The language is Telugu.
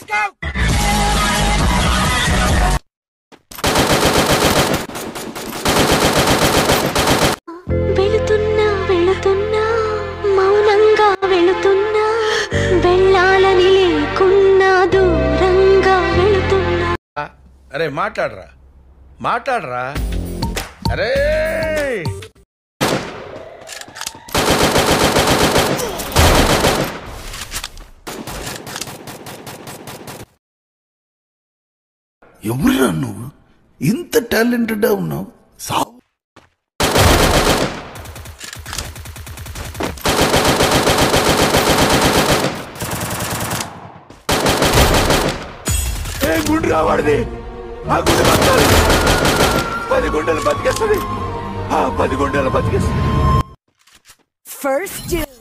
వెళుతున్నా వెళుతున్నా మౌనంగా వెళుతున్నా వెళ్ళాలని లేకున్నా దూరంగా వెళుతున్నా అరే మాట్లాడరా మాట్లాడరా అరే ఎవరురా నువ్వు ఇంత టాలెంటెడ్ ఉన్నావు సావు ఏ గుండు రావాడిది ఆ గుండె బతకాలి పది గుండెలు బతికేస్తుంది ఆ పది గుండెలు బతికేస్తుంది First dude.